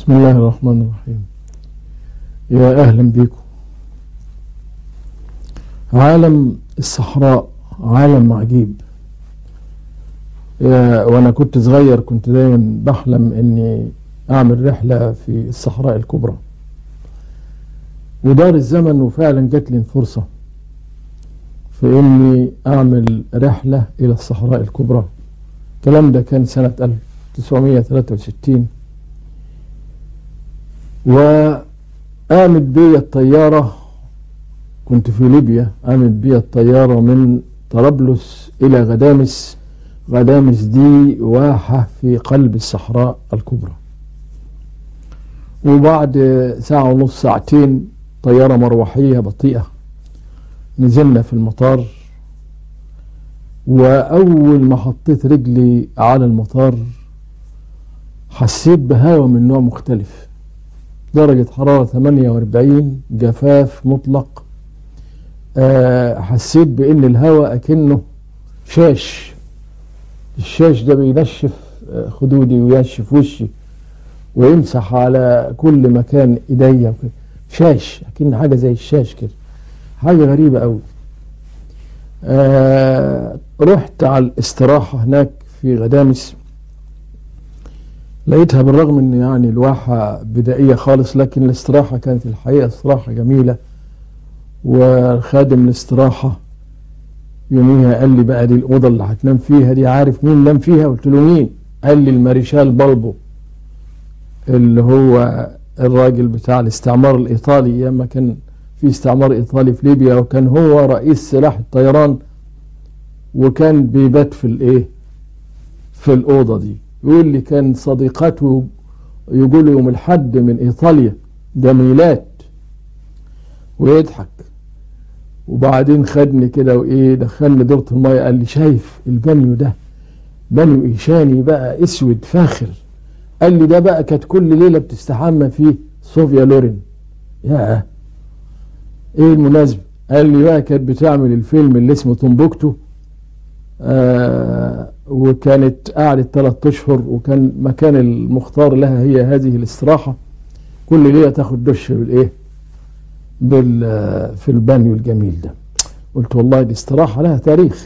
بسم الله الرحمن الرحيم يا أهلا بكم عالم الصحراء عالم عجيب يا- وأنا كنت صغير كنت دايما بحلم إني أعمل رحلة في الصحراء الكبرى ودار الزمن وفعلا جات لي الفرصة في إني أعمل رحلة إلى الصحراء الكبرى الكلام ده كان سنة 1963 وقامت بي الطيارة كنت في ليبيا قامت بي الطيارة من طرابلس إلى غدامس غدامس دي واحة في قلب الصحراء الكبرى وبعد ساعة ونص ساعتين طيارة مروحية بطيئة نزلنا في المطار وأول ما حطيت رجلي على المطار حسيت بهواء من نوع مختلف درجة حرارة 48 جفاف مطلق آه، حسيت بأن الهواء أكنه شاش الشاش ده بينشف آه، خدودي وينشف وشي ويمسح على كل مكان ايديا وكده. شاش أكن حاجة زي الشاش كده حاجة غريبة قوي آه رحت على الاستراحة هناك في غدامس لقيتها بالرغم ان يعني الواحة بدائية خالص لكن الاستراحة كانت الحقيقة استراحة جميلة وخادم الاستراحة يوميها قال لي بقى دي الأوضة اللي هتنام فيها دي عارف مين نام فيها قلت له مين قال لي الماريشال بالبو اللي هو الراجل بتاع الاستعمار الإيطالي أيام ما كان في استعمار إيطالي في ليبيا وكان هو رئيس سلاح الطيران وكان بيبات في الإيه في الأوضة دي يقول لي كان صديقاته يقولوا يوم الحد من إيطاليا جميلات ويضحك وبعدين خدني كده وإيه دخلني دورة المية قال لي شايف البانيو ده بانيو إيشاني بقى أسود فاخر قال لي ده بقى كانت كل ليلة بتستحمى فيه صوفيا لورين ياه ايه المناسبة قال لي بقى كانت بتعمل الفيلم اللي اسمه تومبوكتو آه وكانت قعدت ثلاث اشهر وكان مكان المختار لها هي هذه الاستراحة كل ليلة تاخد دش بالايه بال في البانيو الجميل ده قلت والله دي استراحة لها تاريخ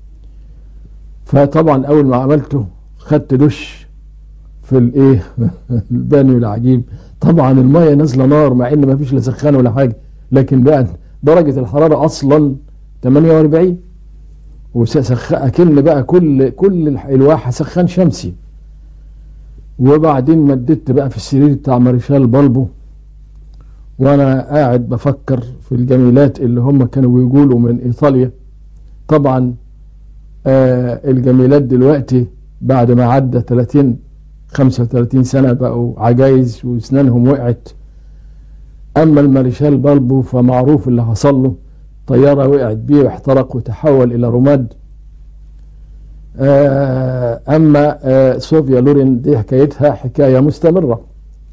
فطبعا اول ما عملته خدت دش في الايه البانيو العجيب طبعا المية نازلة نار مع ان ما فيش لا سخان ولا حاجة لكن بقى درجة الحرارة اصلا 48 وسخ اكن بقى كل كل الح- الواحة سخان شمسي وبعدين مددت بقى في السرير بتاع ماريشال بالبو وانا قاعد بفكر في الجميلات اللي هم كانوا بيقولوا من ايطاليا طبعا آه الجميلات دلوقتي بعد ما عدى 30 35 سنة بقوا عجايز واسنانهم وقعت اما الماريشال بالبو فمعروف اللي حصل له طيارة وقعت بيه واحترق وتحول الى رماد آه، اما آه، صوفيا لورين دي حكايتها حكاية مستمرة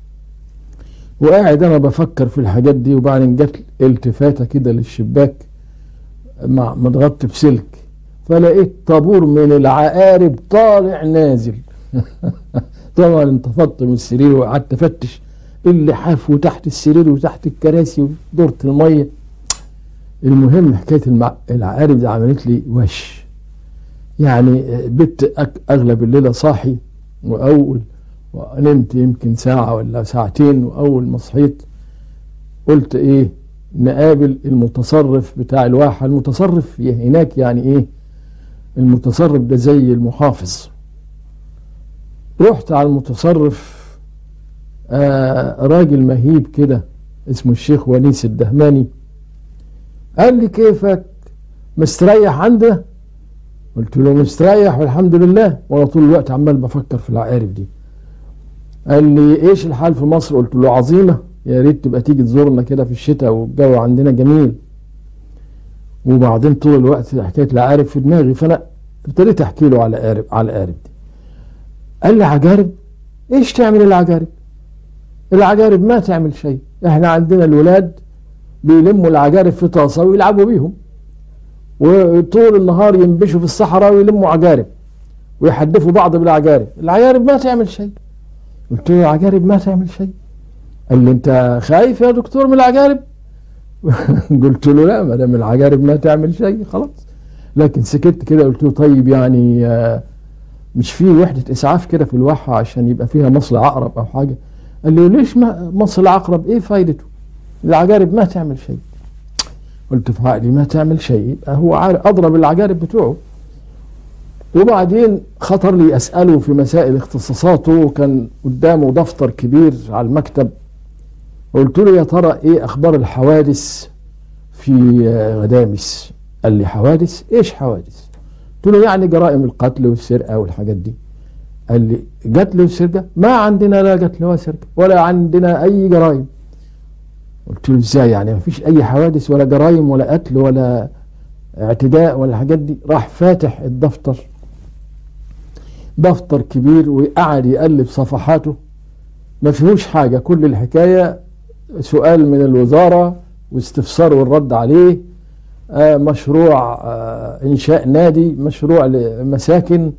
وقاعد انا بفكر في الحاجات دي وبعدين جت التفاتة كده للشباك مع متغطي بسلك فلقيت طابور من العقارب طالع نازل طبعا انتفضت من السرير وقعدت افتش اللحاف وتحت السرير وتحت الكراسي ودورة المية المهم حكاية المع... العقارب دي عملت لي وش يعني بت أك- أغلب الليلة صاحي وأول ونمت يمكن ساعة ولا ساعتين وأول ما صحيت قلت إيه نقابل المتصرف بتاع الواحة المتصرف هناك يعني إيه المتصرف ده زي المحافظ رحت على المتصرف آه راجل مهيب كده اسمه الشيخ ونيس الدهماني قال لي كيفك مستريح عنده قلت له مستريح والحمد لله وانا طول الوقت عمال بفكر في العقارب دي قال لي ايش الحال في مصر قلت له عظيمه يا ريت تبقى تيجي تزورنا كده في الشتاء والجو عندنا جميل وبعدين طول الوقت حكايه العقارب في دماغي فانا ابتديت احكي له على قارب على القارب دي قال لي عجارب ايش تعمل العجارب العجارب ما تعمل شيء احنا عندنا الولاد بيلموا العجارب في طاسه ويلعبوا بيهم وطول النهار ينبشوا في الصحراء ويلموا عجارب ويحدفوا بعض بالعجارب العجارب ما تعمل شيء قلت له العجارب ما تعمل شيء قال لي انت خايف يا دكتور من العجارب قلت له لا ما دام العجارب ما تعمل شيء خلاص لكن سكت كده قلت له طيب يعني آه، مش في وحدة إسعاف كده في الواحة عشان يبقى فيها مصل عقرب أو حاجة قال لي ليش ما مصل عقرب إيه فايدته العجارب ما تعمل شيء قلت في عقلي ما تعمل شيء يبقى هو عارف أضرب العجارب بتوعه وبعدين خطر لي أسأله في مسائل اختصاصاته وكان قدامه دفتر كبير على المكتب قلت له يا ترى ايه اخبار الحوادث في آه، غدامس قال لي حوادث ايش حوادث قلت له يعني جرائم القتل والسرقه والحاجات دي قال لي قتل وسرقه ما عندنا لا قتل ولا سرقه ولا عندنا اي جرائم قلت له ازاي يعني ما فيش اي حوادث ولا جرائم ولا قتل ولا اعتداء ولا الحاجات دي راح فاتح الدفتر دفتر كبير وقعد يقلب صفحاته ما فيهوش حاجة كل الحكاية سؤال من الوزارة واستفسار والرد عليه آه، مشروع آه، إنشاء نادي مشروع لمساكن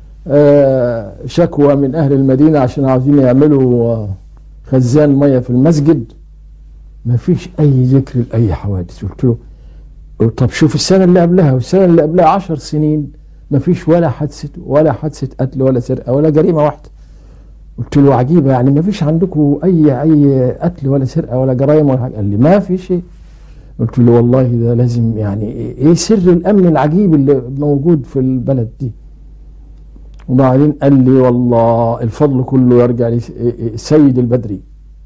آه، شكوى من أهل المدينة عشان عاوزين يعملوا آه، خزان مية في المسجد ما فيش أي ذكر لأي حوادث قلت له طب شوف السنة اللي قبلها والسنة اللي قبلها عشر سنين ما فيش ولا حادثة ولا حادثة قتل ولا سرقة ولا جريمة واحدة قلت له عجيبة يعني ما فيش عندكم أي أي قتل ولا سرقة ولا جرائم ولا حاجة قال لي ما في شيء قلت له والله ده لازم يعني إيه سر الأمن العجيب اللي موجود في البلد دي وبعدين قال لي والله الفضل كله يرجع للسيد البدري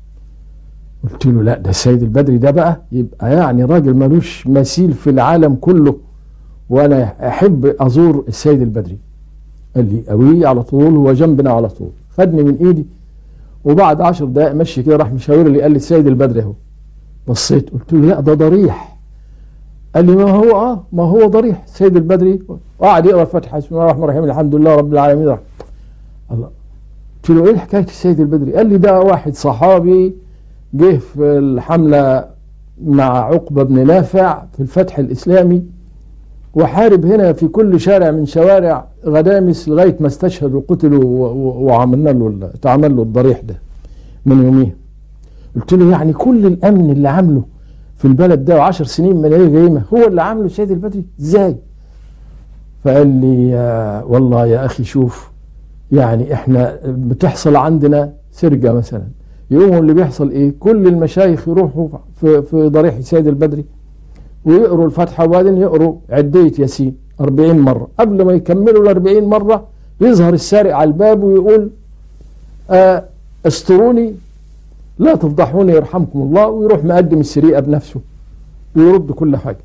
قلت له لا ده السيد البدري ده بقى يبقى يعني راجل ملوش مثيل في العالم كله وانا احب ازور السيد البدري قال لي قوي على طول هو جنبنا على طول خدني من ايدي وبعد عشر دقائق مشي كده راح مشاور لي قال لي السيد البدري اهو بصيت قلت له لا ده ضريح قال لي ما هو اه ما هو ضريح السيد البدري وقعد يقرا الفاتحه بسم الله الرحمن الرحيم الحمد لله رب العالمين رح. الله قلت له ايه حكايه السيد البدري قال لي ده واحد صحابي جه في الحمله مع عقبه بن نافع في الفتح الاسلامي وحارب هنا في كل شارع من شوارع غدامس لغايه ما استشهد وقتل و- و- وعملنا له ال- اتعمل له الضريح ده من يوميها قلت له يعني كل الامن اللي عامله في البلد ده وعشر سنين من غير جريمه هو اللي عامله السيد البدري ازاي؟ فقال لي يا والله يا اخي شوف يعني احنا بتحصل عندنا سرقه مثلا يقوموا اللي بيحصل ايه؟ كل المشايخ يروحوا في في ضريح السيد البدري ويقروا الفاتحه وبعدين يقروا عديه ياسين 40 مره قبل ما يكملوا ال 40 مره يظهر السارق على الباب ويقول آه استروني لا تفضحوني يرحمكم الله ويروح مقدم السرقه بنفسه ويرد كل حاجه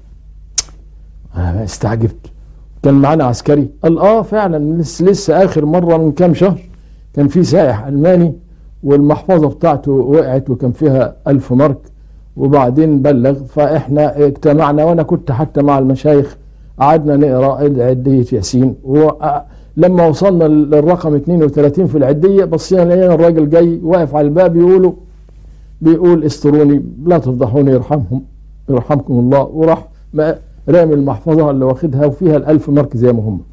انا استعجبت كان معانا عسكري قال اه فعلا لسه, لسه اخر مره من كام شهر كان في سائح الماني والمحفظه بتاعته وقعت وكان فيها ألف مارك وبعدين بلغ فاحنا اجتمعنا وانا كنت حتى مع المشايخ قعدنا نقرا عديه ياسين ولما وصلنا للرقم 32 في العديه بصينا لقينا الراجل جاي واقف على الباب يقولوا بيقول استروني لا تفضحوني يرحمهم يرحمكم الله وراح ما- رامي المحفظه اللي واخدها وفيها الألف مارك زي ما هم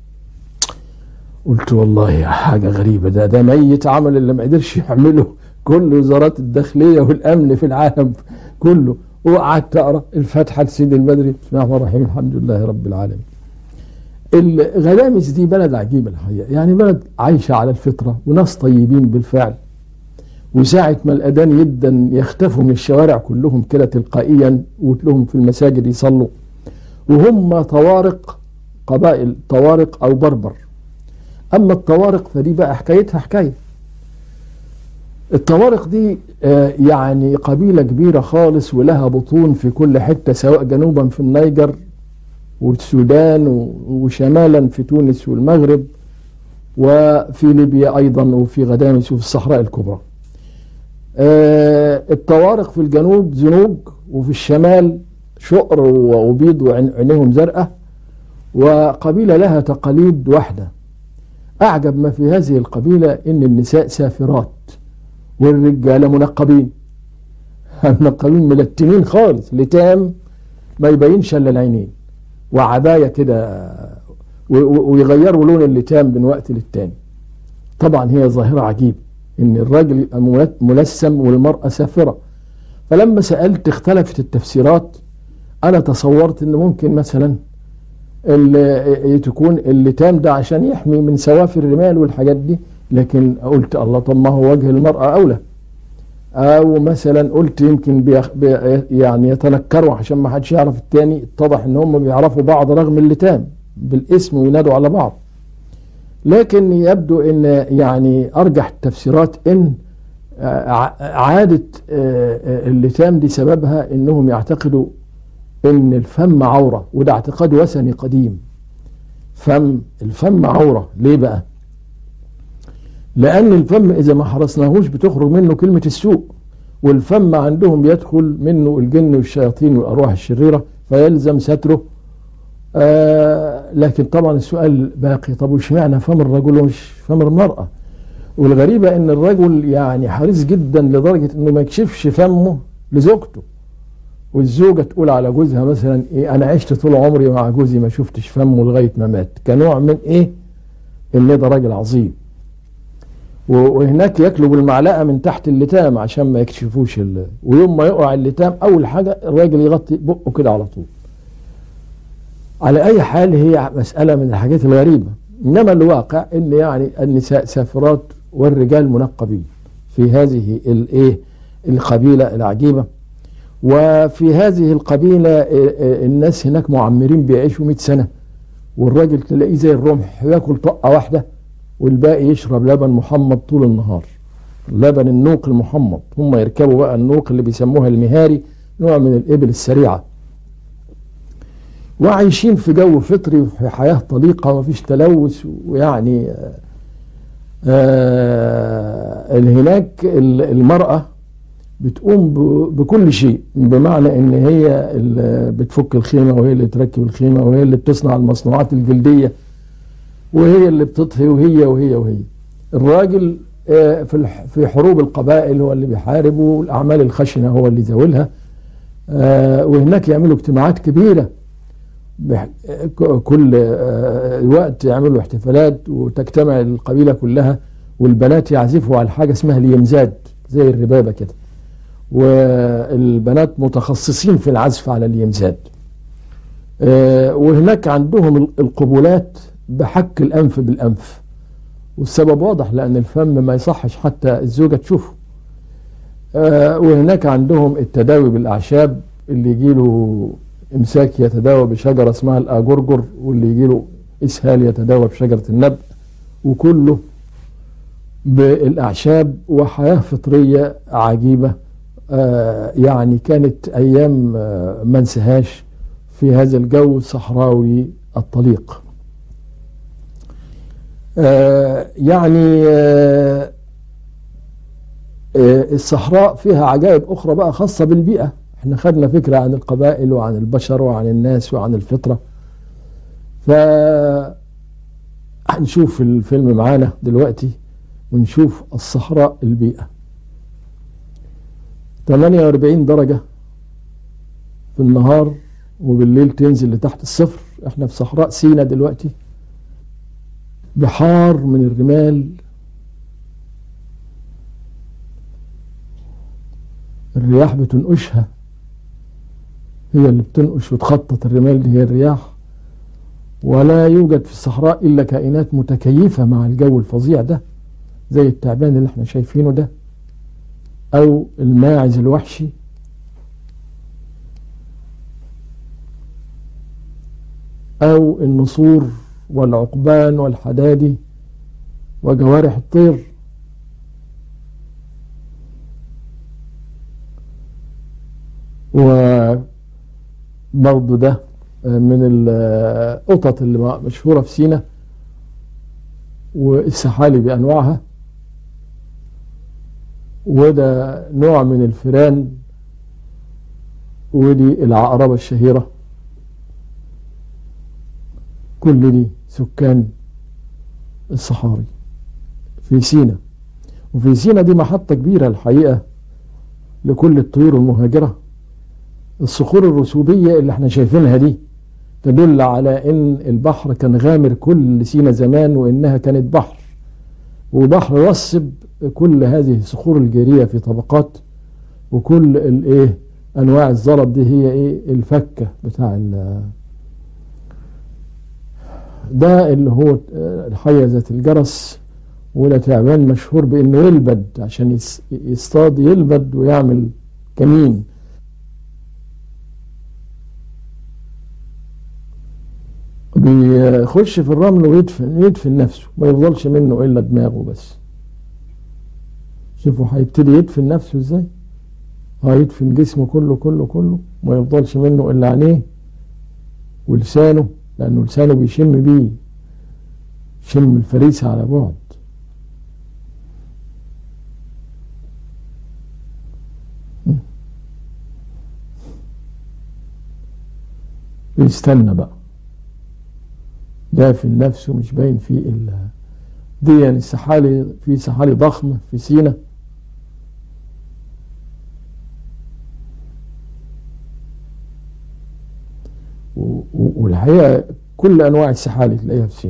قلت والله يا حاجة غريبة ده ده ميت عمل اللي ما قدرش يعمله كل وزارات الداخلية والأمن في العالم كله وقعدت أقرأ الفاتحة لسيد البدري بسم الله الرحمن الرحيم الحمد لله رب العالمين الغلامس دي بلد عجيبة الحقيقة يعني بلد عايشة على الفطرة وناس طيبين بالفعل وساعة ما الأذان يدا يختفوا من الشوارع كلهم كده تلقائيا وتلهم في المساجد يصلوا وهم طوارق قبائل طوارق أو بربر أما الطوارق فدي بقى حكايتها حكاية الطوارق دي آه، يعني قبيلة كبيرة خالص ولها بطون في كل حتة سواء جنوبا في النيجر والسودان و- وشمالا في تونس والمغرب وفي ليبيا أيضا وفي غدامس وفي الصحراء الكبرى آه، الطوارق في الجنوب زنوج وفي الشمال شقر و- وبيض وعينيهم زرقاء وقبيلة لها تقاليد واحدة أعجب ما في هذه القبيلة إن النساء سافرات والرجال منقبين منقبين ملتمين خالص لتام ما يبينش الا العينين وعبايه كده و- و- ويغيروا لون اللتام من وقت للتاني طبعا هي ظاهره عجيبه ان الراجل يبقى ملثم والمرأة سافرة فلما سألت اختلفت التفسيرات انا تصورت ان ممكن مثلا اللي تكون اللتام ده عشان يحمي من سوافر الرمال والحاجات دي لكن قلت الله طب ما هو وجه المرأة أولى أو مثلا قلت يمكن بيخ بي يعني يتنكروا عشان ما حدش يعرف التاني اتضح ان هم بيعرفوا بعض رغم اللتام بالاسم وينادوا على بعض لكن يبدو ان يعني ارجح التفسيرات ان عادة اللتام دي سببها انهم يعتقدوا ان الفم عورة وده اعتقاد وثني قديم فم الفم عورة ليه بقى لان الفم اذا ما حرسناهوش بتخرج منه كلمة السوء والفم عندهم بيدخل منه الجن والشياطين والارواح الشريرة فيلزم ستره آه لكن طبعا السؤال باقي طب وش معنى فم الرجل ومش فم المرأة والغريبة ان الرجل يعني حريص جدا لدرجة انه ما يكشفش فمه لزوجته والزوجة تقول على جوزها مثلا ايه انا عشت طول عمري مع جوزي ما شفتش فمه لغاية ما مات كنوع من ايه اللي ده راجل عظيم وهناك ياكلوا بالمعلقة من تحت اللتام عشان ما يكشفوش ويوم ما يقع اللتام اول حاجة الراجل يغطي بقه كده على طول على اي حال هي مسألة من الحاجات الغريبة انما الواقع ان يعني النساء سافرات والرجال منقبين في هذه الايه القبيلة العجيبة وفي هذه القبيلة الناس هناك معمرين بيعيشوا 100 سنة والراجل تلاقيه زي الرمح ياكل طقة واحدة والباقي يشرب لبن محمض طول النهار لبن النوق المحمض هم يركبوا بقى النوق اللي بيسموها المهاري نوع من الإبل السريعة وعايشين في جو فطري وفي حياة طليقة ومفيش تلوث ويعني آه هناك المرأة بتقوم بكل شيء بمعنى ان هي اللي بتفك الخيمة وهي اللي تركب الخيمة وهي اللي بتصنع المصنوعات الجلدية وهي اللي بتطهي وهي وهي وهي الراجل في في حروب القبائل هو اللي بيحارب والاعمال الخشنه هو اللي يزاولها وهناك يعملوا اجتماعات كبيره كل وقت يعملوا احتفالات وتجتمع القبيله كلها والبنات يعزفوا على حاجه اسمها اليمزاد زي الربابه كده والبنات متخصصين في العزف على اليمزاد وهناك عندهم القبولات بحك الأنف بالأنف والسبب واضح لأن الفم ما يصحش حتى الزوجة تشوفه آه وهناك عندهم التداوي بالأعشاب اللي يجيله إمساك يتداوى بشجرة اسمها الآجرجر واللي يجيله إسهال يتداوى بشجرة النبق وكله بالأعشاب وحياة فطرية عجيبة آه يعني كانت أيام آه ما انساهاش في هذا الجو الصحراوي الطليق آه يعني آه آه الصحراء فيها عجائب أخرى بقى خاصة بالبيئة احنا خدنا فكرة عن القبائل وعن البشر وعن الناس وعن الفطرة ف هنشوف الفيلم معانا دلوقتي ونشوف الصحراء البيئة 48 درجة في النهار وبالليل تنزل لتحت الصفر احنا في صحراء سينا دلوقتي بحار من الرمال الرياح بتنقشها هي اللي بتنقش وتخطط الرمال دي هي الرياح ولا يوجد في الصحراء إلا كائنات متكيفة مع الجو الفظيع ده زي التعبان اللي احنا شايفينه ده أو الماعز الوحشي أو النسور والعقبان والحدادي وجوارح الطير وبرضه ده من القطط اللي مشهورة في سينا والسحالي بأنواعها وده نوع من الفيران ودي العقربة الشهيرة كل دي سكان الصحاري في سينا وفي سينا دي محطة كبيرة الحقيقة لكل الطيور المهاجرة الصخور الرسوبية اللي احنا شايفينها دي تدل على ان البحر كان غامر كل سينا زمان وانها كانت بحر وبحر يرسب كل هذه الصخور الجيرية في طبقات وكل الايه انواع الزلط دي هي ايه الفكة بتاع ال ده اللي هو الحية ذات الجرس ولا تعبان مشهور بانه يلبد عشان يصطاد يلبد ويعمل كمين بيخش في الرمل ويدفن يدفن نفسه ما يفضلش منه الا دماغه بس شوفوا هيبتدي يدفن نفسه ازاي هيدفن جسمه كله كله كله ما يفضلش منه الا عينيه ولسانه لانه لسانه بيشم بيه شم الفريسة على بعد يستنى بقى دافن نفسه مش باين فيه الا دي يعني السحالي في سحالي ضخمة في سينا والحقيقة كل أنواع السحالي تلاقيها في سينا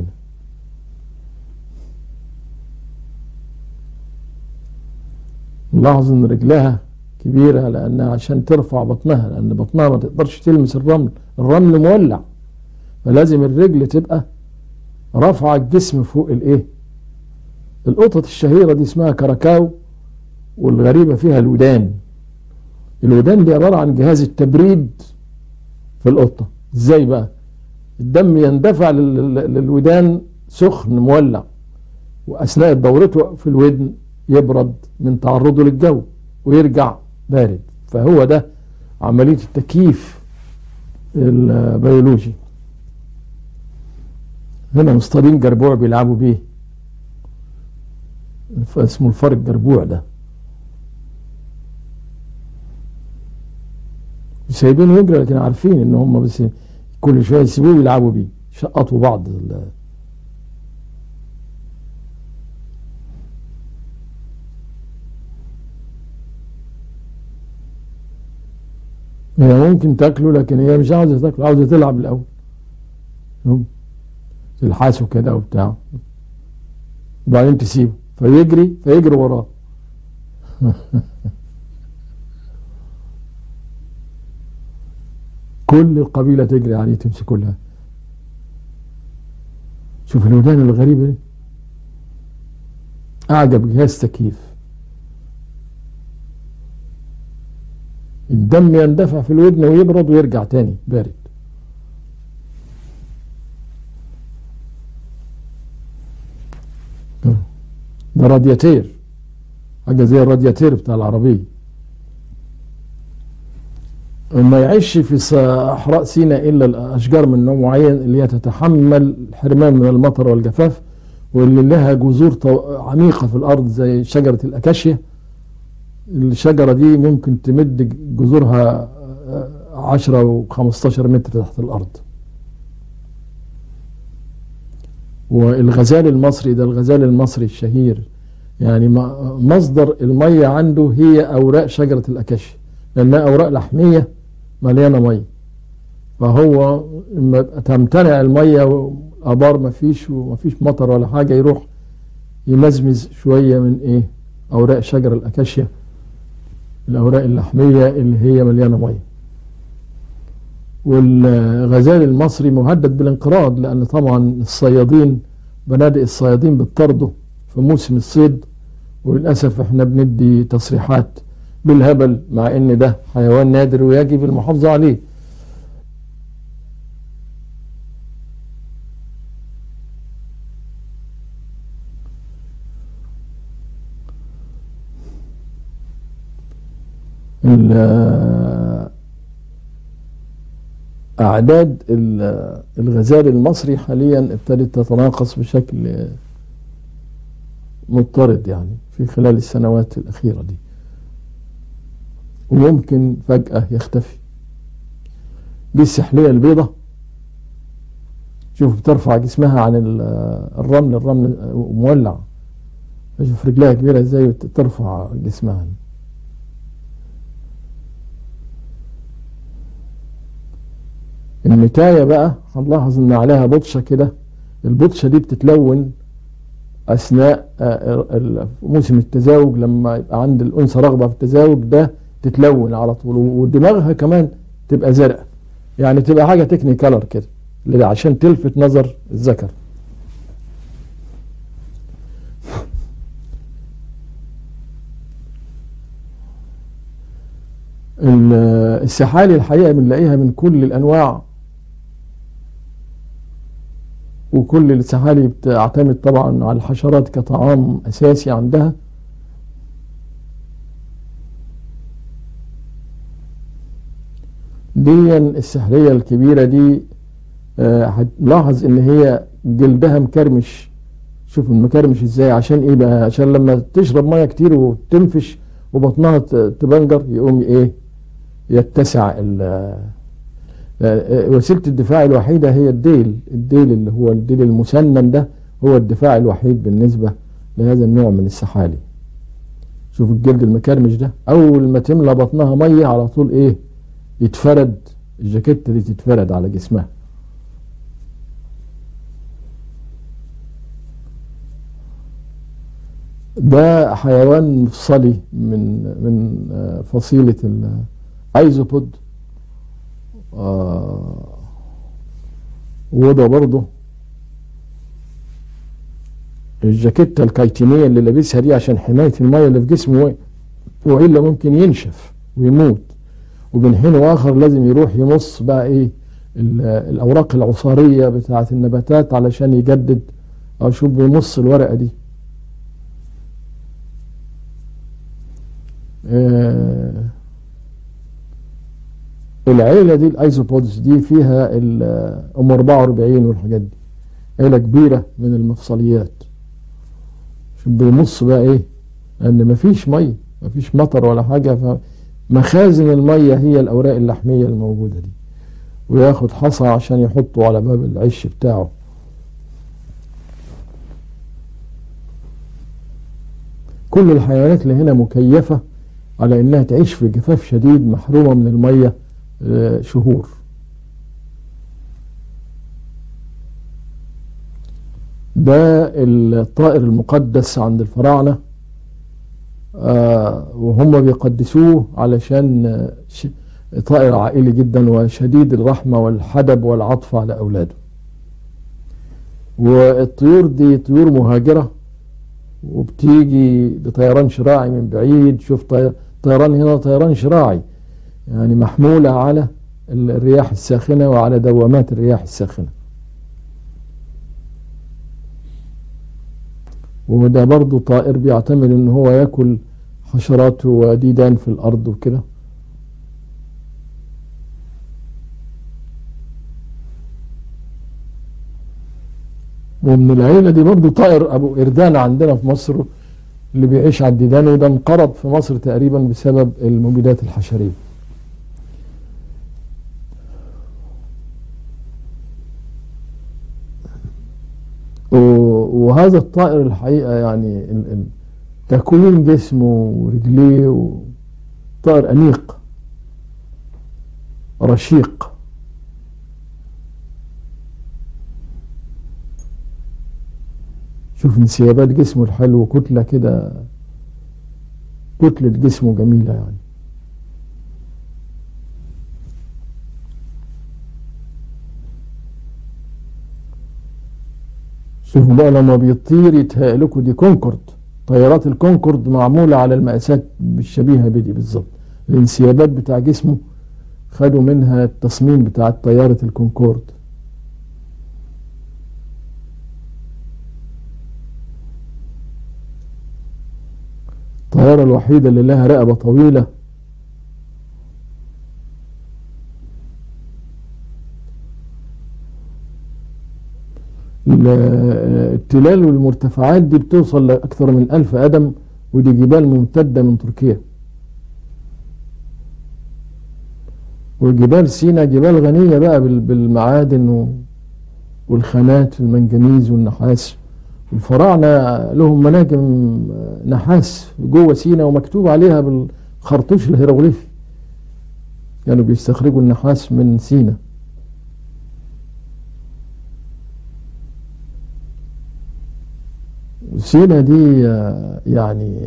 نلاحظ ان رجلها كبيرة لأنها عشان ترفع بطنها لأن بطنها ما تقدرش تلمس الرمل الرمل مولع فلازم الرجل تبقى رفع الجسم فوق الايه القطط الشهيرة دي اسمها كراكاو والغريبة فيها الودان الودان دي عبارة عن جهاز التبريد في القطة ازاي بقى الدم يندفع للودان سخن مولع واثناء دورته في الودن يبرد من تعرضه للجو ويرجع بارد فهو ده عملية التكييف البيولوجي هنا مصطادين جربوع بيلعبوا بيه اسمه الفار الجربوع ده سايبينه يجري لكن عارفين ان هم بس كل شويه يسيبوه يلعبوا بيه شقطوا بعض هي ممكن تاكله لكن هي مش عاوزه تاكله عاوزه تلعب الاول تلحسه كده وبتاع وبعدين تسيبه فيجري فيجري وراه كل القبيلة تجري عليه تمسكه لها شوف الودان الغريبة دي أعجب جهاز تكييف الدم يندفع في الودن ويبرد ويرجع تاني بارد ده رادياتير حاجة زي الرادياتير بتاع العربية ما يعيش في صحراء سيناء إلا الأشجار من نوع معين اللي هي تتحمل الحرمان من المطر والجفاف واللي لها جذور عميقة في الأرض زي شجرة الأكاشيا الشجرة دي ممكن تمد جذورها عشرة وخمستاشر متر تحت الأرض والغزال المصري ده الغزال المصري الشهير يعني مصدر المية عنده هي أوراق شجرة الأكاشيا لأنها أوراق لحمية مليانة مية فهو لما تمتنع المية والآبار مفيش ومفيش مطر ولا حاجة يروح يمزمز شوية من إيه أوراق شجر الأكاشيا الأوراق اللحمية اللي هي مليانة مية والغزال المصري مهدد بالانقراض لأن طبعا الصيادين بنادق الصيادين بتطرده في موسم الصيد وللأسف احنا بندي تصريحات بالهبل مع ان ده حيوان نادر ويجب المحافظة عليه أعداد الغزال المصري حاليا ابتدت تتناقص بشكل مضطرد يعني في خلال السنوات الأخيرة دي وممكن فجأة يختفي دي السحلية البيضة شوف بترفع جسمها عن الرمل الرمل مولع شوف رجلها كبيرة ازاي ترفع جسمها النتاية بقى هنلاحظ ان عليها بطشة كده البطشة دي بتتلون اثناء آه، ال- موسم التزاوج لما يبقى عند الانثى رغبه في التزاوج ده تتلون على طول ودماغها كمان تبقى زرقاء يعني تبقى حاجه تكني كلر كده اللي عشان تلفت نظر الذكر ال- السحالي الحقيقه بنلاقيها من كل الانواع وكل السحالي بتعتمد طبعا على الحشرات كطعام اساسي عندها دي السحلية الكبيرة دي آه، هتلاحظ ان هي جلدها مكرمش شوف المكرمش ازاي عشان ايه بقى عشان لما تشرب ميه كتير وتنفش وبطنها ت- تبنجر يقوم ايه يتسع ال- آه، آه، وسيلة الدفاع الوحيدة هي الديل الديل اللي هو الديل المسنن ده هو الدفاع الوحيد بالنسبة لهذا النوع من السحالي شوف الجلد المكرمش ده اول ما تملى بطنها ميه على طول ايه يتفرد الجاكيت دي تتفرد على جسمها ده حيوان مفصلي من من آه، فصيلة الايزوبود آه، وده برضه الجاكيتة الكايتينية اللي لابسها دي عشان حماية المية اللي في جسمه وإلا ممكن ينشف ويموت وبين حين واخر لازم يروح يمص بقى ايه ال- الاوراق العصاريه بتاعه النباتات علشان يجدد او شوف بيمص الورقه دي آه، العيله دي الايزوبودز دي فيها ال- ام 44 والحاجات دي عيله كبيره من المفصليات شوف بيمص بقى ايه لان مفيش ميه مفيش مطر ولا حاجه ف مخازن المية هي الأوراق اللحمية الموجودة دي وياخد حصى عشان يحطه على باب العش بتاعه كل الحيوانات اللي هنا مكيفة على إنها تعيش في جفاف شديد محرومة من المية آه، شهور ده الطائر المقدس عند الفراعنة آه، وهم بيقدسوه علشان آه، ش- طائر عائلي جدا وشديد الرحمة والحدب والعطف على أولاده والطيور دي طيور مهاجرة وبتيجي بطيران شراعي من بعيد شوف طي- طيران هنا طيران شراعي يعني محمولة على ال- الرياح الساخنة وعلى دوامات الرياح الساخنة وده برضو طائر بيعتمد ان هو ياكل حشرات وديدان في الارض وكده ومن العيلة دي برضو طائر ابو اردان عندنا في مصر اللي بيعيش على الديدان وده انقرض في مصر تقريبا بسبب المبيدات الحشرية و- وهذا الطائر الحقيقة يعني ال- ال- تكوين جسمه ورجليه و- طائر أنيق رشيق شوف انسيابات جسمه الحلو كتلة كده كتلة جسمه جميلة يعني شوفوا بقى لما بيطير يتهيأ لكم دي كونكورد طيارات الكونكورد معمولة على المقاسات الشبيهة بدي بالظبط الانسيابات بتاع جسمه خدوا منها التصميم بتاع طيارة الكونكورد الطيارة الوحيدة اللي لها رقبة طويلة ال- التلال والمرتفعات دي بتوصل لأكثر من ألف قدم ودي جبال ممتدة من تركيا وجبال سينا جبال غنية بقى بال- بالمعادن و- والخامات المنجنيز والنحاس الفراعنة لهم مناجم نحاس جوه سينا ومكتوب عليها بالخرطوش الهيروغليفي كانوا بيستخرجوا النحاس من سينا سينا دي آه، يعني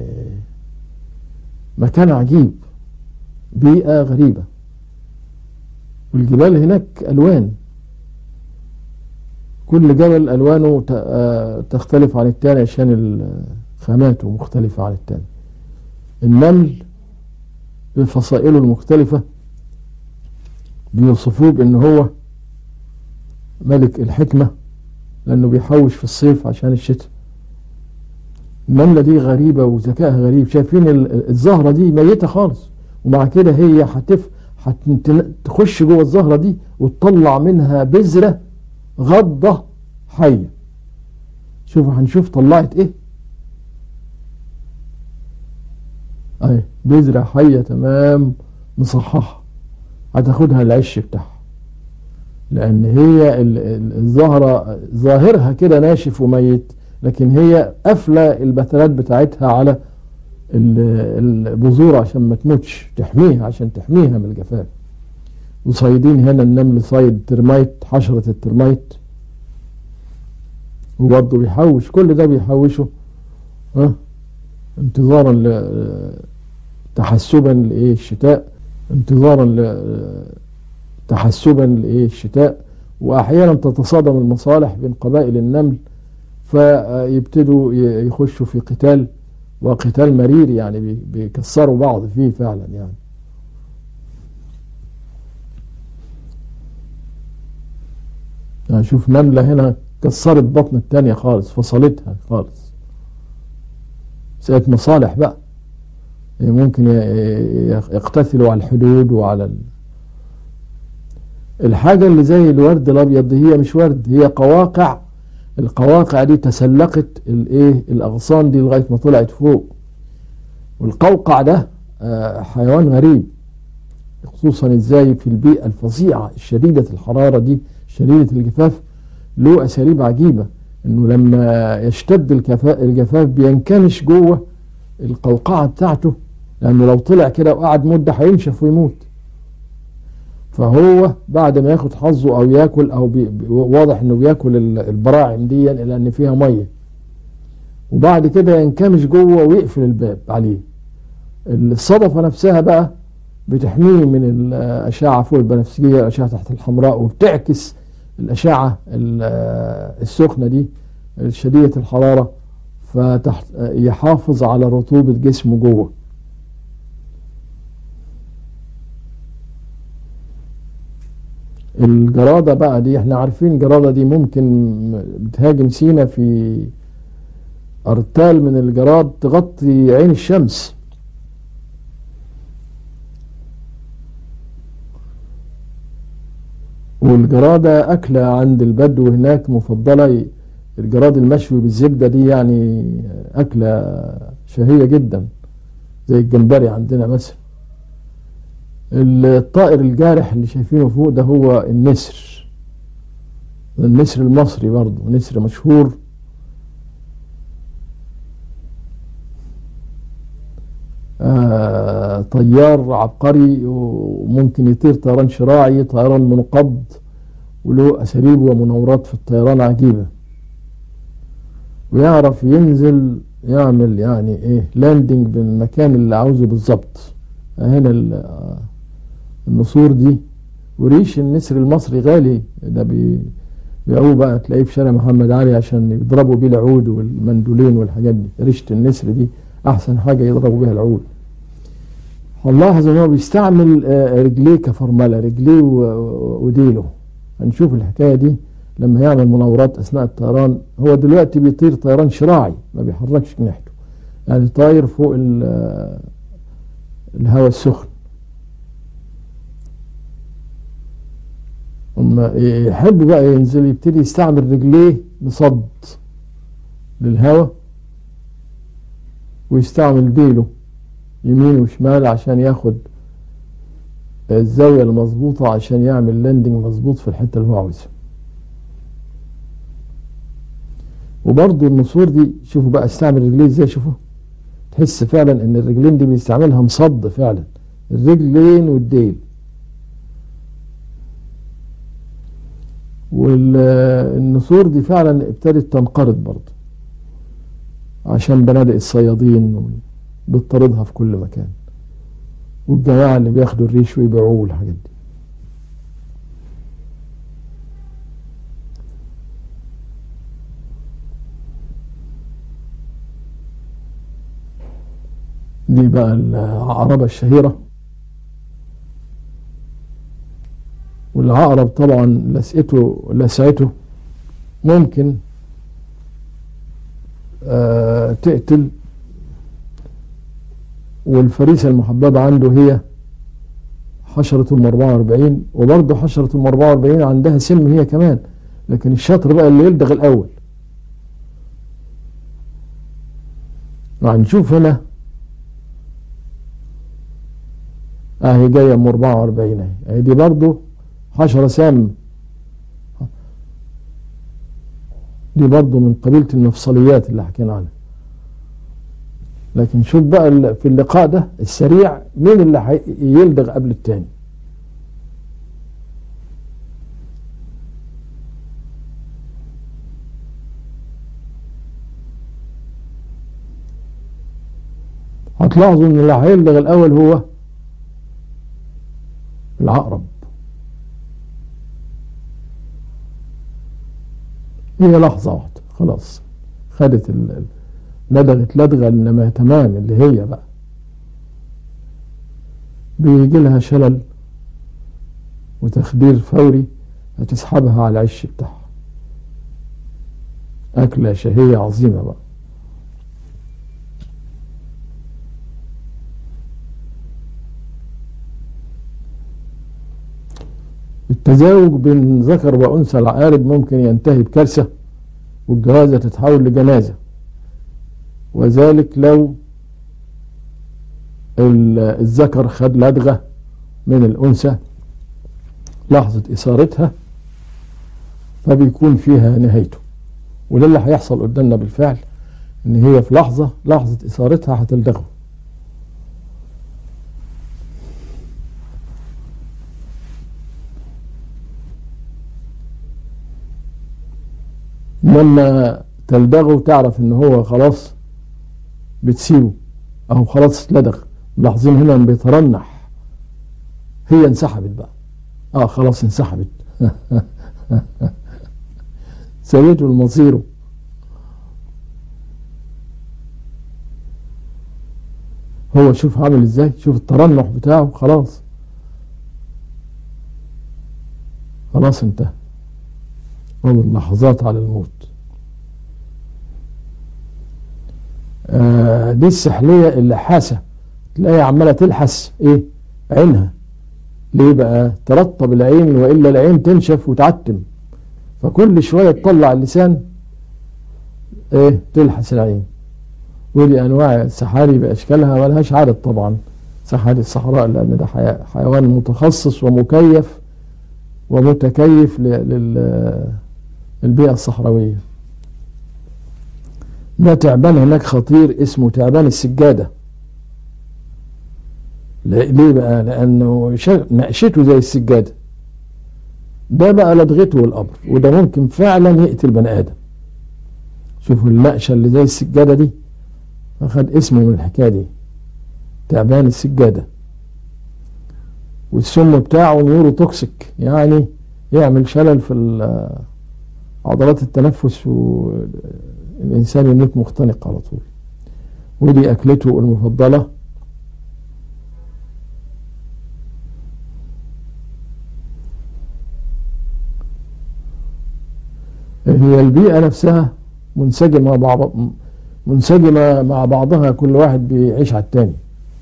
مكان عجيب بيئة غريبة والجبال هناك ألوان كل جبل ألوانه ت- آه، تختلف عن التاني عشان ال- خاماته مختلفة عن التاني النمل بفصائله المختلفة بيوصفوه بأن هو ملك الحكمة لأنه بيحوش في الصيف عشان الشتاء النملة دي غريبة وذكائها غريب شايفين ال- الزهرة دي ميتة خالص ومع كده هي هتف هتخش جوه الزهرة دي وتطلع منها بذرة غضة حية شوفوا هنشوف طلعت ايه اهي بذرة حية تمام مصححة هتاخدها العش بتاعها لان هي ال- ال- الزهرة ظاهرها كده ناشف وميت لكن هي قافلة البتلات بتاعتها على ال- البذور عشان ما تموتش تحميها عشان تحميها من الجفاف وصيدين هنا النمل صيد ترميت حشرة الترميت وبرضه بيحوش كل ده بيحوشه ها انتظارا ل تحسبا لايه الشتاء انتظارا ل تحسبا لايه الشتاء واحيانا تتصادم المصالح بين قبائل النمل فيبتدوا ي- يخشوا في قتال وقتال مرير يعني بي- بيكسروا بعض فيه فعلا يعني يعني شوف نملة هنا كسرت بطن التانية خالص فصلتها خالص سألت مصالح بقى يعني ممكن ي- ي- يقتتلوا على الحدود وعلى ال... الحاجة اللي زي الورد الأبيض دي هي مش ورد هي قواقع القواقع دي تسلقت الايه الأغصان دي لغاية ما طلعت فوق والقوقع ده آه، حيوان غريب خصوصا ازاي في البيئة الفظيعة الشديدة الحرارة دي شديدة الجفاف له أساليب عجيبة انه لما يشتد الكفا- الجفاف بينكمش جوه القوقعة بتاعته لانه لو طلع كده وقعد مدة هينشف ويموت فهو بعد ما ياخد حظه او ياكل او بي بي- واضح انه بياكل ال- البراعم دي لان فيها ميه وبعد كده ينكمش جوه ويقفل الباب عليه الصدفه نفسها بقى بتحميه من الاشعه فوق البنفسجيه الاشعه تحت الحمراء وبتعكس الاشعه ال- السخنه دي شديده الحراره فتحت يحافظ على رطوبه جسمه جوه الجرادة بقى دي احنا عارفين الجرادة دي ممكن بتهاجم سينا في أرتال من الجراد تغطي عين الشمس والجرادة أكلة عند البدو هناك مفضلة الجراد المشوي بالزبدة دي يعني أكلة شهية جدا زي الجمبري عندنا مثلا الطائر الجارح اللي شايفينه فوق ده هو النسر النسر المصري برضه نسر مشهور آه طيار عبقري وممكن يطير طيران شراعي طيران منقض وله أساليب ومناورات في الطيران عجيبة ويعرف ينزل يعمل يعني ايه لاندنج بالمكان اللي عاوزه بالظبط هنا ال- النسور دي وريش النسر المصري غالي ده بي بيقوه بقى تلاقيه في شارع محمد علي عشان يضربوا بيه العود والمندولين والحاجات دي ريشة النسر دي أحسن حاجة يضربوا بيها العود هنلاحظ ان هو بيستعمل آه، رجليه كفرملة رجليه و- و- وديله هنشوف الحكاية دي لما يعمل مناورات أثناء الطيران هو دلوقتي بيطير طيران شراعي ما بيحركش جناحته يعني طاير فوق ال- آه، الهواء السخن اما يحب بقى ينزل يبتدي يستعمل رجليه بصد للهواء ويستعمل ديله يمين وشمال عشان ياخد الزاوية المظبوطة عشان يعمل لاندنج مظبوط في الحتة اللي هو عاوزها وبرضه النسور دي شوفوا بقى استعمل رجليه ازاي شوفوا تحس فعلا ان الرجلين دي بيستعملها مصد فعلا الرجلين والديل والنسور دي فعلا ابتدت تنقرض برضه عشان بنادق الصيادين بتطاردها في كل مكان والجماعة اللي بياخدوا الريش ويبيعوه والحاجات دي دي بقى العقربة الشهيرة والعقرب طبعا لسعته لسعته ممكن آه تقتل والفريسة المحببة عنده هي حشرة ام 44 وبرضه حشرة ام 44 عندها سم هي كمان لكن الشاطر بقى اللي يلدغ الأول هنشوف هنا اهي جايه ام 44 اهي اهي دي برضه حشره سام دي برضه من قبيله المفصليات اللي حكينا عنها لكن شوف بقى في اللقاء ده السريع مين اللي يلدغ قبل التاني هتلاحظوا ان اللي هيلدغ الاول هو العقرب هي لحظة واحدة خلاص خدت ال... لدغت لدغة انما تمام اللي هي بقى بيجي لها شلل وتخدير فوري هتسحبها على العش بتاعها أكلة شهية عظيمة بقى التزاوج بين ذكر وأنثى العقارب ممكن ينتهي بكارثة والجوازة تتحول لجنازة وذلك لو الذكر خد لدغة من الأنثى لحظة إثارتها فبيكون فيها نهايته وده اللي هيحصل قدامنا بالفعل ان هي في لحظة لحظة إثارتها هتلدغه لما تلدغه تعرف ان هو خلاص بتسيبه او خلاص لدغ ملاحظين هنا بيترنح هي انسحبت بقى اه خلاص انسحبت سويته المصيره هو شوف عامل ازاي شوف الترنح بتاعه خلاص خلاص انتهى فاضل لحظات على الموت آه دي السحلية اللي حاسة تلاقيها عمالة تلحس ايه عينها ليه بقى ترطب العين وإلا العين تنشف وتعتم فكل شوية تطلع اللسان ايه تلحس العين ودي انواع السحاري باشكالها ملهاش عدد طبعا سحاري الصحراء لان ده حيوان متخصص ومكيف ومتكيف للبيئة الصحراوية ده تعبان هناك خطير اسمه تعبان السجادة ليه بقى لانه نقشته زي السجادة ده بقى لدغته الامر وده ممكن فعلا يقتل بني ادم شوفوا النقشة اللي زي السجادة دي أخذ اسمه من الحكاية دي تعبان السجادة والسم بتاعه نيورو توكسيك يعني يعمل شلل في عضلات التنفس والإنسان يموت مختنق على طول ودي أكلته المفضلة هي البيئة نفسها منسجمة مع بعض منسجمة مع بعضها كل واحد بيعيش على التاني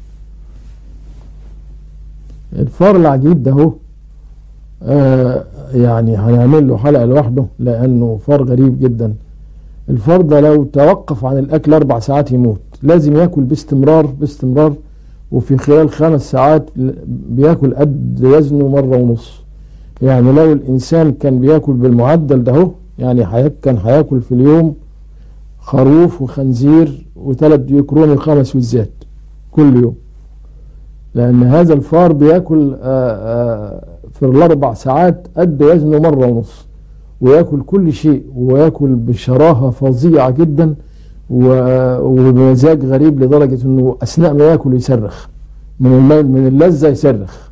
الفار العجيب ده هو آه يعني هنعمل له حلقة لوحده لأنه فار غريب جدا الفار ده لو توقف عن الأكل أربع ساعات يموت لازم يأكل باستمرار باستمرار وفي خلال خمس ساعات بياكل قد وزنه مرة ونص يعني لو الإنسان كان بياكل بالمعدل ده هو يعني كان هياكل في اليوم خروف وخنزير وثلاث ديوك رومي وخمس وزات كل يوم لأن هذا الفار بياكل آآ آآ في الأربع ساعات قد وزنه مرة ونص وياكل كل شيء وياكل بشراهة فظيعة جدا وبمزاج غريب لدرجة انه اثناء ما ياكل يصرخ من من اللذة يصرخ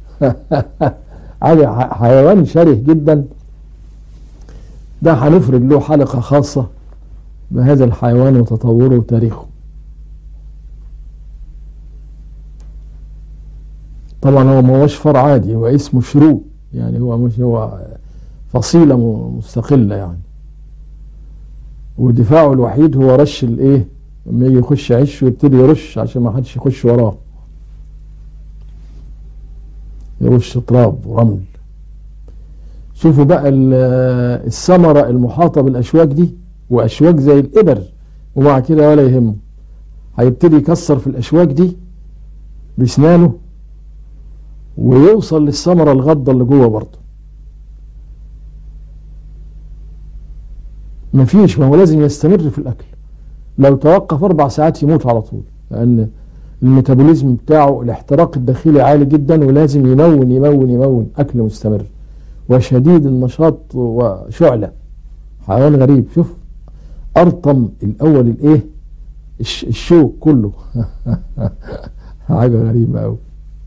حيوان شره جدا ده هنفرد له حلقة خاصة بهذا الحيوان وتطوره وتاريخه طبعا هو ما هوش فرع عادي هو اسمه شرو يعني هو مش هو فصيلة مستقلة يعني ودفاعه الوحيد هو رش الايه لما يجي يخش عش ويبتدي يرش عشان ما حدش يخش وراه يرش تراب ورمل شوفوا بقى الثمرة المحاطة بالأشواك دي وأشواك زي الإبر ومع كده ولا يهمه هيبتدي يكسر في الأشواك دي بسنانه ويوصل للثمرة الغضة اللي جوه برضه مفيش ما هو لازم يستمر في الأكل لو توقف أربع ساعات يموت على طول لأن الميتابوليزم بتاعه الاحتراق الداخلي عالي جدا ولازم يمون يمون يمون أكل مستمر وشديد النشاط وشعلة حيوان غريب شوف أرطم الأول الإيه الشوك كله حاجة غريبة أوي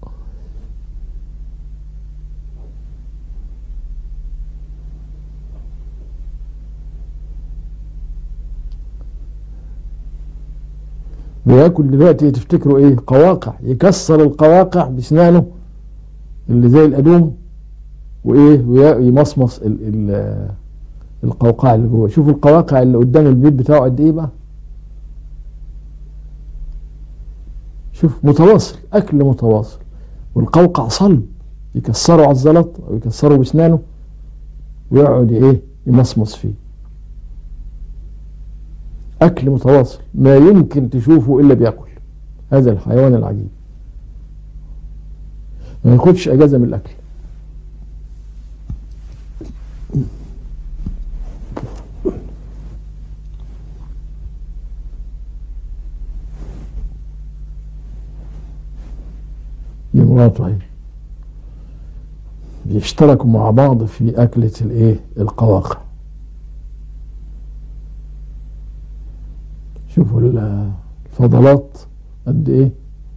بياكل دلوقتي تفتكروا ايه قواقع يكسر القواقع بسنانه اللي زي الادوم وايه ويمصمص ال ال القوقع اللي جوه شوفوا القواقع اللي قدام البيت بتاعه قد ايه بقى شوف متواصل اكل متواصل والقوقع صلب يكسره على الزلط او يكسره بسنانه ويقعد ايه يمصمص فيه أكل متواصل ما يمكن تشوفه إلا بياكل هذا الحيوان العجيب ما ياخدش أجازة من الأكل دي مراته اهي بيشتركوا مع بعض في أكلة الإيه القواقع شوفوا الفضلات قد ايه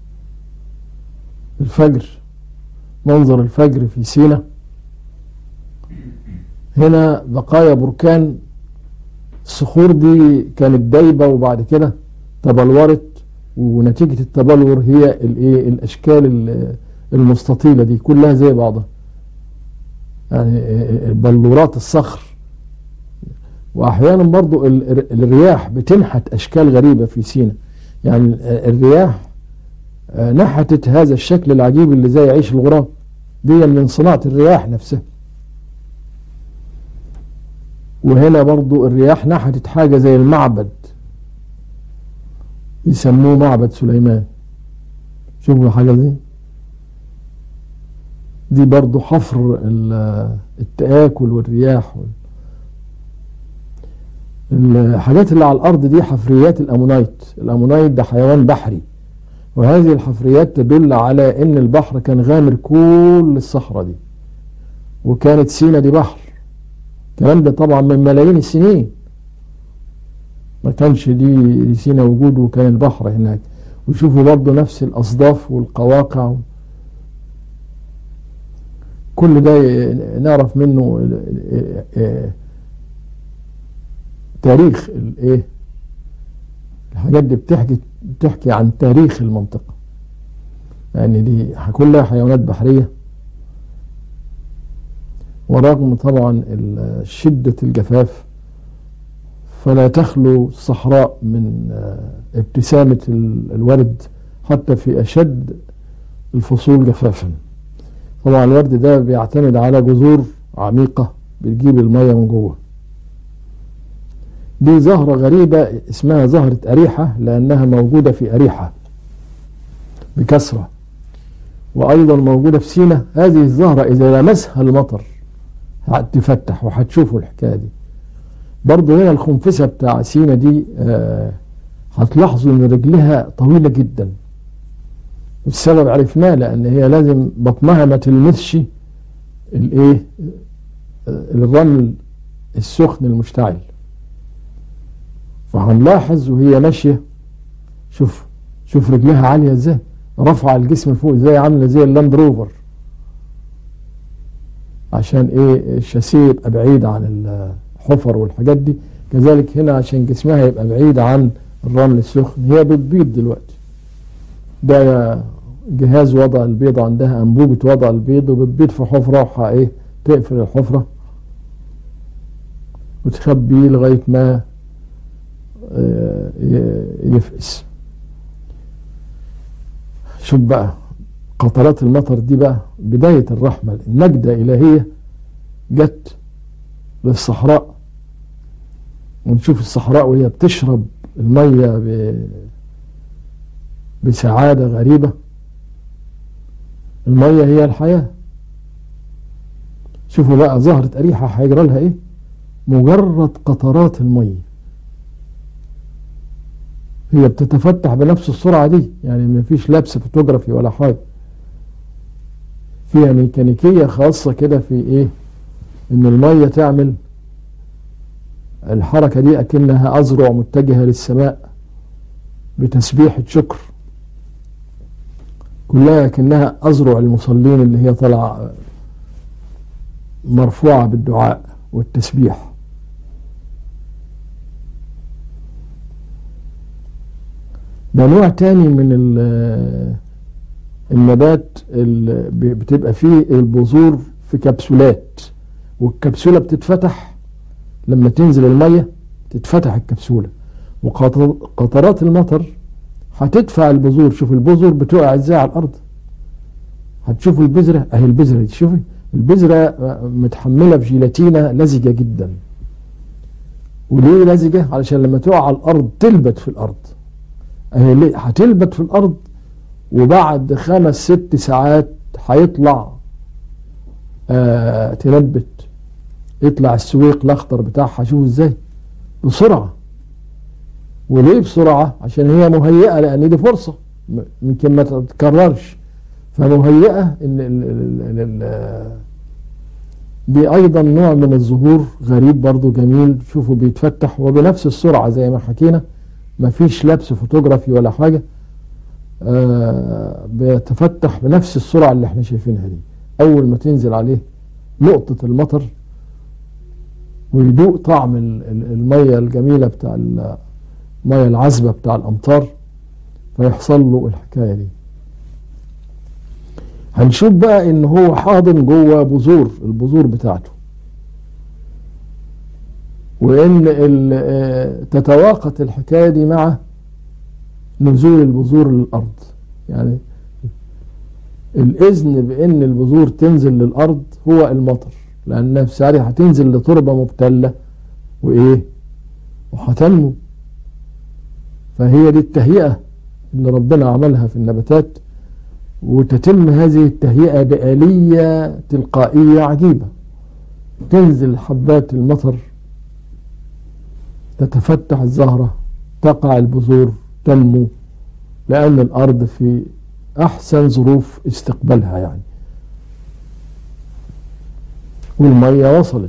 الفجر منظر الفجر في سينا هنا بقايا بركان الصخور دي كانت دايبة وبعد كده تبلورت ونتيجة التبلور هي الايه الاشكال المستطيلة دي كلها زي بعضها يعني بلورات الصخر واحيانا برضو الرياح بتنحت اشكال غريبة في سينا يعني الرياح نحتت هذا الشكل العجيب اللي زي عيش الغراب دي من صناعة الرياح نفسها وهنا برضو الرياح نحتت حاجة زي المعبد يسموه معبد سليمان شوفوا الحاجة دي دي برضو حفر التآكل والرياح وال الحاجات اللي على الأرض دي حفريات الأمونايت الأمونايت ده حيوان بحري وهذه الحفريات تدل على أن البحر كان غامر كل الصحراء دي وكانت سينا دي بحر الكلام ده طبعا من ملايين السنين ما كانش دي, دي سينا وجود وكان البحر هناك وشوفوا برضه نفس الأصداف والقواقع كل ده نعرف منه تاريخ الايه الحاجات دي بتحكي بتحكي عن تاريخ المنطقة يعني دي كلها حيوانات بحرية ورغم طبعا شدة الجفاف فلا تخلو الصحراء من ابتسامة الورد حتى في أشد الفصول جفافا طبعا الورد ده بيعتمد على جذور عميقة بتجيب المية من جوه دي زهرة غريبة اسمها زهرة أريحة لأنها موجودة في أريحة بكثرة وأيضا موجودة في سينا هذه الزهرة إذا لمسها المطر هتفتح وهتشوفوا الحكاية دي برضه هنا الخنفسة بتاع سينا دي آه هتلاحظوا ان رجلها طويلة جدا والسبب عرفناه لان هي لازم بطنها ما تلمسش الايه الرمل السخن المشتعل هنلاحظ وهي ماشية شوف شوف رجلها عالية ازاي رفع الجسم فوق ازاي عاملة زي اللاند روفر عشان ايه الشاسيه يبقى بعيد عن الحفر والحاجات دي كذلك هنا عشان جسمها يبقى بعيد عن الرمل السخن هي بتبيض دلوقتي ده جهاز وضع البيض عندها انبوبة وضع البيض وبتبيض في حفرة وح ايه تقفل الحفرة وتخبيه لغاية ما يفقس شوف بقى قطرات المطر دي بقى بداية الرحمة النجدة إلهية جت للصحراء ونشوف الصحراء وهي بتشرب المية بسعادة غريبة المية هي الحياة شوفوا بقى زهرة أريحة هيجرى لها إيه مجرد قطرات المية هي بتتفتح بنفس السرعة دي يعني ما فيش لبس فوتوغرافي ولا حاجة فيها ميكانيكية خاصة كده في ايه ان المية تعمل الحركة دي اكنها اذرع متجهة للسماء بتسبيحة شكر كلها كأنها أذرع المصلين اللي هي طالعة مرفوعة بالدعاء والتسبيح ده نوع تاني من النبات اللي بتبقى فيه البذور في كبسولات والكبسولة بتتفتح لما تنزل المية تتفتح الكبسولة وقطرات المطر هتدفع البذور شوف البذور بتقع ازاي على الارض هتشوفوا البذرة اهي البذرة دي شوفي البذرة متحملة بجيلاتينة لزجة جدا وليه لزجة علشان لما تقع على الارض تلبت في الارض اهي ليه هتلبت في الارض وبعد خمس ست ساعات هيطلع آه تنبت يطلع السويق الاخضر بتاعها شوف ازاي بسرعه وليه بسرعة عشان هي مهيئة لأن دي فرصة يمكن ما تتكررش فمهيئة إن ال ال ال دي أيضا نوع من الظهور غريب برضو جميل شوفوا بيتفتح وبنفس السرعة زي ما حكينا ما فيش لبس فوتوغرافي ولا حاجة آه بيتفتح بنفس السرعة اللي احنا شايفينها دي أول ما تنزل عليه نقطة المطر ويدوق طعم المية الجميلة بتاع المية العذبة بتاع الأمطار فيحصل له الحكاية دي هنشوف بقى ان هو حاضن جوه بذور البذور بتاعته وان تتواقت الحكاية دي مع نزول البذور للأرض يعني الإذن بأن البذور تنزل للأرض هو المطر لأنها في ساعتها هتنزل لتربة مبتلة وإيه وهتنمو فهي دي التهيئة اللي ربنا عملها في النباتات وتتم هذه التهيئة بآلية تلقائية عجيبة تنزل حبات المطر تتفتح الزهرة تقع البذور تنمو لأن الأرض في أحسن ظروف استقبالها يعني والمية وصلت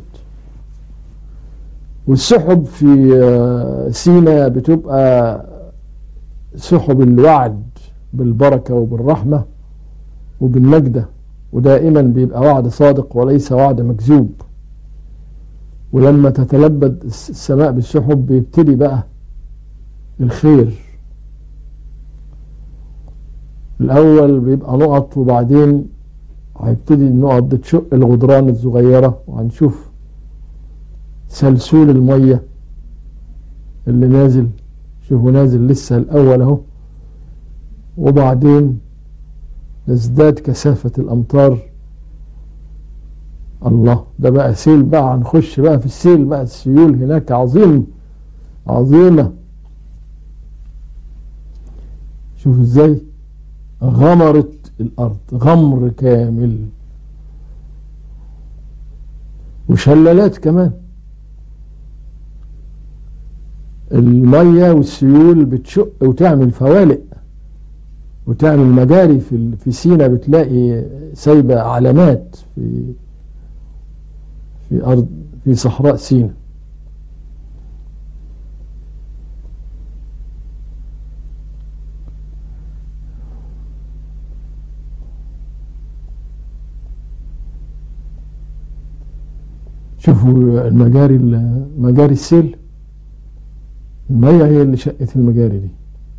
والسحب في سينا بتبقى سحب الوعد بالبركة وبالرحمة وبالنجدة ودائما بيبقى وعد صادق وليس وعد مكذوب ولما تتلبد السماء بالسحب بيبتدي بقى الخير الأول بيبقى نقط وبعدين هيبتدي النقط دي تشق الغدران الصغيرة وهنشوف سلسول المية اللي نازل شوفوا نازل لسه الأول أهو وبعدين تزداد كثافة الأمطار الله ده بقى سيل بقى هنخش بقى في السيل بقى السيول هناك عظيم عظيمة شوف ازاي غمرت الأرض غمر كامل وشلالات كمان المية والسيول بتشق وتعمل فوالق وتعمل مجاري في في سينا بتلاقي سايبة علامات في في أرض في صحراء سينا شوفوا المجاري مجاري السيل المية هي اللي شقت المجاري دي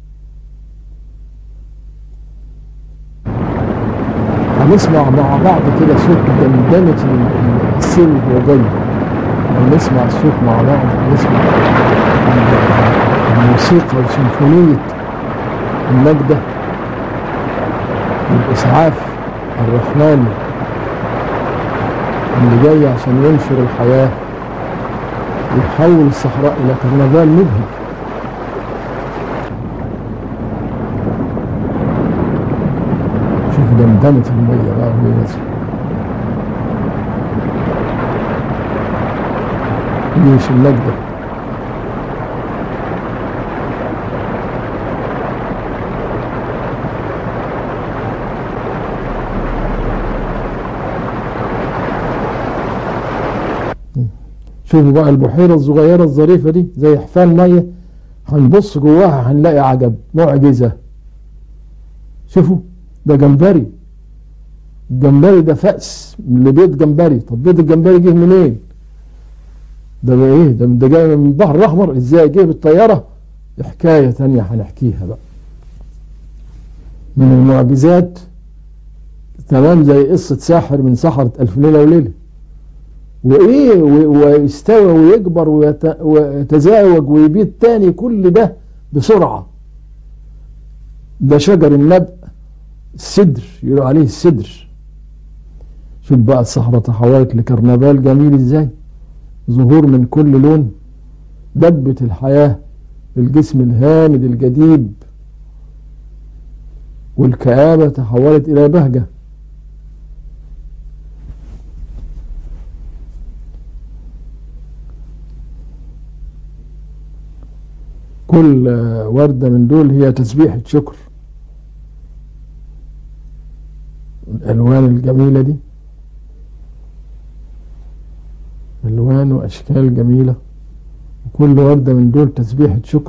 هنسمع مع بعض كده صوت دندنة السيل وهو جاي نسمع الصوت مع بعض نسمع الموسيقى وسيمفونية النجدة والإسعاف الرحماني اللي جاي عشان ينشر الحياة ويحول الصحراء إلى كرنفال مبهج شوف دمدمة المية بقى وهي نازلة جيش النجدة شوفوا بقى البحيرة الصغيرة الظريفة دي زي حفان مية هنبص جواها هنلاقي عجب معجزة شوفوا ده جمبري الجمبري ده فأس اللي بيض جمبري طب بيض الجمبري جه منين ده بقى ايه ده ده جاي من البحر الاحمر ازاي جه بالطياره حكايه ثانيه هنحكيها بقى من المعجزات تمام زي قصه ساحر من سحره الف ليله وليله وايه ويستوى ويكبر ويتزاوج ويبيض تاني كل ده بسرعه ده شجر النبأ السدر يقولوا عليه السدر شوف بقى الصحراء تحولت لكرنفال جميل ازاي ظهور من كل لون دبة الحياة الجسم الهامد الجديد والكآبة تحولت إلى بهجة كل وردة من دول هي تسبيحة شكر الألوان الجميلة دي ألوان وأشكال جميلة وكل وردة من دول تسبيحة شكر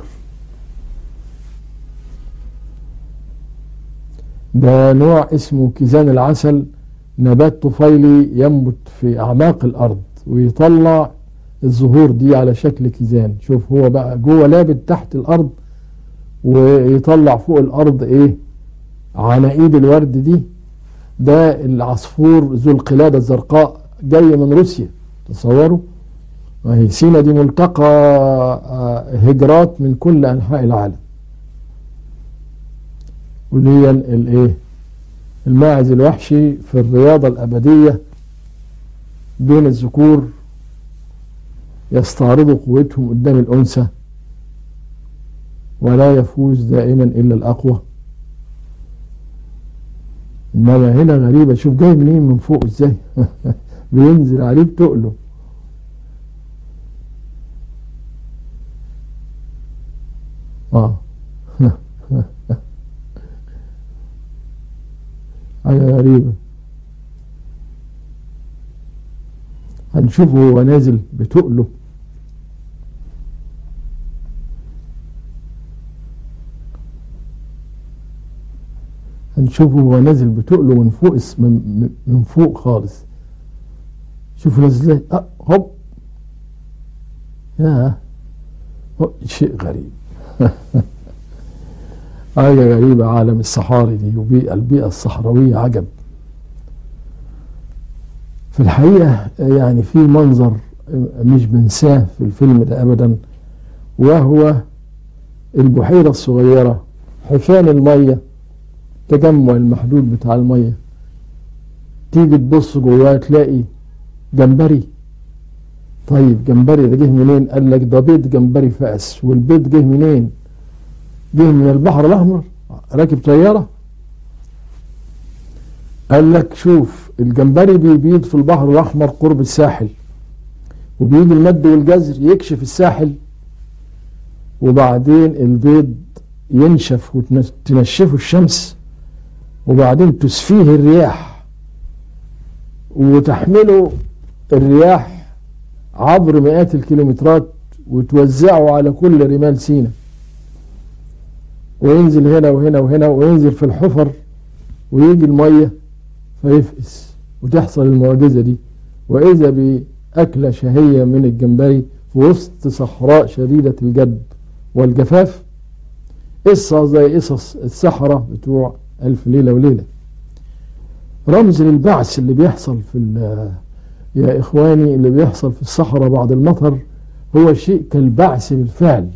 ده نوع اسمه كيزان العسل نبات طفيلي ينبت في أعماق الأرض ويطلع الزهور دي على شكل كيزان شوف هو بقى جوه لابد تحت الأرض ويطلع فوق الأرض إيه عناقيد الورد دي ده العصفور ذو القلادة الزرقاء جاي من روسيا تصوروا وهي سينا دي ملتقى هجرات من كل أنحاء العالم ودي الايه الماعز الوحشي في الرياضة الأبدية بين الذكور يستعرضوا قوتهم قدام الأنثى ولا يفوز دائما إلا الأقوى إنما هنا غريبة شوف جاي منين من فوق إزاي بينزل عليه بتقله اه حاجة غريبة هنشوفه هو نازل بتقله هنشوفه هو نازل بتقله من فوق من, من فوق خالص شوفوا نازل ازاي اه هوب يا شيء غريب حاجة غريبة عالم الصحاري دي وبيئة البيئة الصحراوية عجب في الحقيقة يعني في منظر مش بنساه في الفيلم ده أبدا وهو البحيرة الصغيرة حفان المية تجمع المحدود بتاع المية تيجي تبص جواه تلاقي جمبري طيب جمبري ده جه منين قال لك ده بيض جمبري فأس والبيض جه منين جه من البحر الأحمر راكب طيارة قال لك شوف الجمبري بيبيض في البحر الأحمر قرب الساحل وبيجي المد والجزر يكشف الساحل وبعدين البيض ينشف وتنشفه الشمس وبعدين تسفيه الرياح وتحمله الرياح عبر مئات الكيلومترات وتوزعه على كل رمال سينا وينزل هنا وهنا وهنا وينزل في الحفر ويجي المية فيفقس وتحصل المعجزة دي وإذا أكلة شهية من الجمبري في وسط صحراء شديدة الجد والجفاف قصة زي قصص السحرة بتوع ألف ليلة وليلة رمز للبعث اللي بيحصل في يا إخواني اللي بيحصل في الصحراء بعد المطر هو شيء كالبعث بالفعل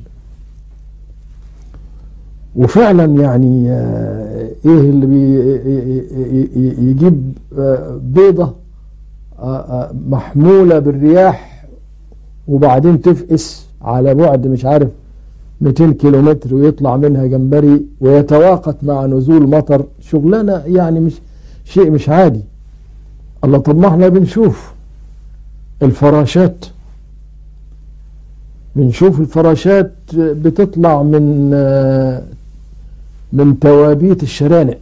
وفعلا يعني ايه اللي بي يجيب بيضة محمولة بالرياح وبعدين تفقس على بعد مش عارف 200 كيلومتر ويطلع منها جمبري ويتواقت مع نزول مطر شغلانة يعني مش شيء مش عادي الله طب ما احنا بنشوف الفراشات بنشوف الفراشات بتطلع من من توابيت الشرانق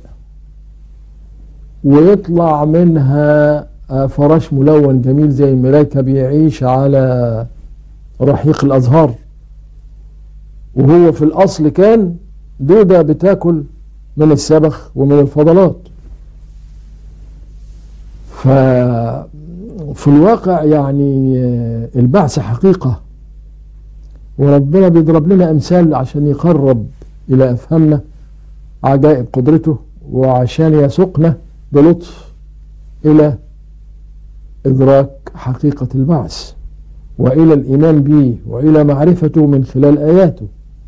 ويطلع منها فراش ملون جميل زي الملايكة بيعيش على رحيق الأزهار وهو في الأصل كان دودة بتاكل من السبخ ومن الفضلات ففي الواقع يعني البعث حقيقة وربنا بيضرب لنا أمثال عشان يقرب إلى أفهمنا عجائب قدرته وعشان يسوقنا بلطف إلى إدراك حقيقة البعث وإلى الإيمان به وإلى معرفته من خلال آياته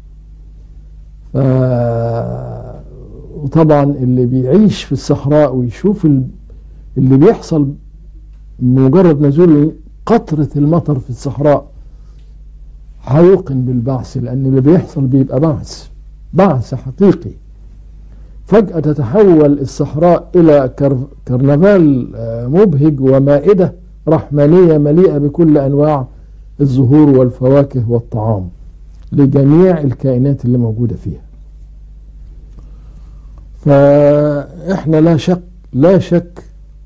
وطبعا اللي بيعيش في الصحراء ويشوف اللي بيحصل مجرد نزول قطرة المطر في الصحراء هيوقن بالبعث لأن اللي بيحصل بيبقى بعث بعث حقيقي فجأة تتحول الصحراء إلى كرنفال مبهج ومائدة رحمانية مليئة بكل أنواع الزهور والفواكه والطعام لجميع الكائنات اللي موجودة فيها فإحنا لا شك لا شك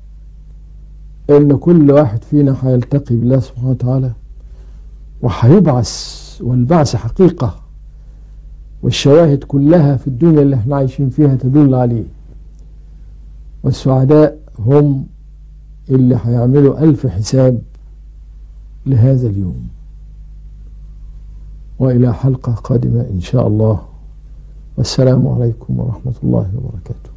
إن كل واحد فينا هيلتقي بالله سبحانه وتعالى وهيبعث والبعث حقيقة والشواهد كلها في الدنيا اللي احنا عايشين فيها تدل عليه والسعداء هم اللي هيعملوا ألف حساب لهذا اليوم وإلى حلقة قادمة إن شاء الله والسلام عليكم ورحمة الله وبركاته